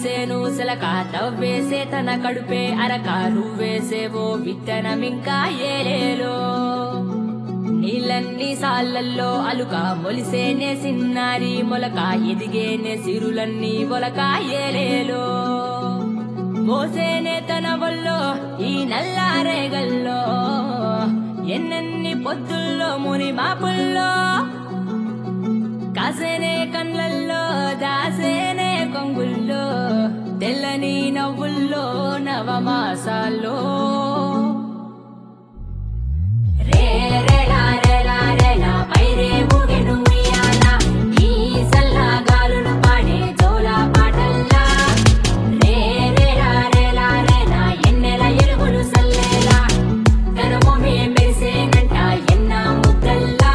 సేను సెలక తవ్వేసే తన కడుపే అరకారు వేసేవో విత్తనమింకా ఏలేలో నీళ్ళన్ని సాళ్ళల్లో అలుక మొలిసేనే సిన్నారి మొలక ఎదిగేనే సిరులన్నీ మొలక ఏలేలో మోసేనే తన వల్లో ఈ నల్లారేగల్లో ఎన్నెన్ని పొద్దుల్లో ముని మాపుల్లో కాసేనే కళ్ళల్లో దాసేనే కొంగుల్లో తెల్లని నవ్వుల్లో నవమాసాల్లో రే రేలా రేలా రేలా పైరే ఊగెను ఉయ్యాల ఈ సల్లగాలులు పాడే జోల పాటల్లా రే రేలా రేలా రేలా ఎన్నెల ఎలుగులు సల్లేలా తన మొమే మెరిసేనంట ఎన్న ముద్దల్లా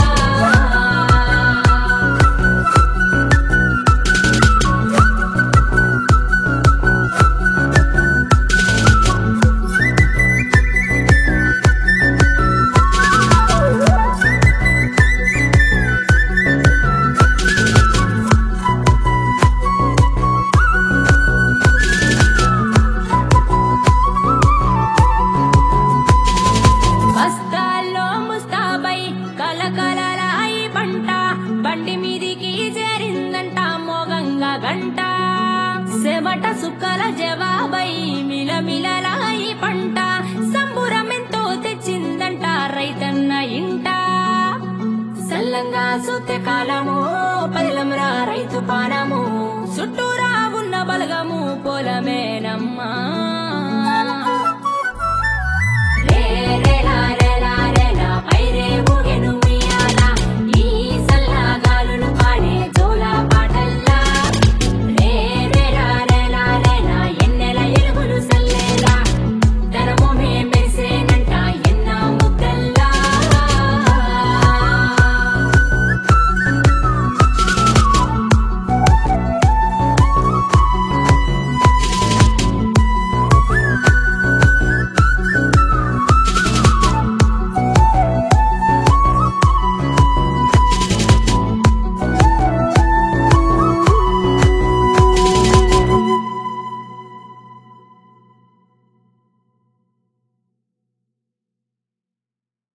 బస్తాల్లో ముస్తాబై కలకలలాయి పంట బండి మీదికి చేరిందంట మోగంగా గంట సెమట సుక్కల జవాబై మిలమిలలాయి పంట సంబురమెంతో తెచ్చిందంట రైతన్న ఇంట సల్లంగా సొత్తె కాలము పదిలంరా రైతు పానము చుట్టూరా ఉన్న బలగము పొలమేనమ్మా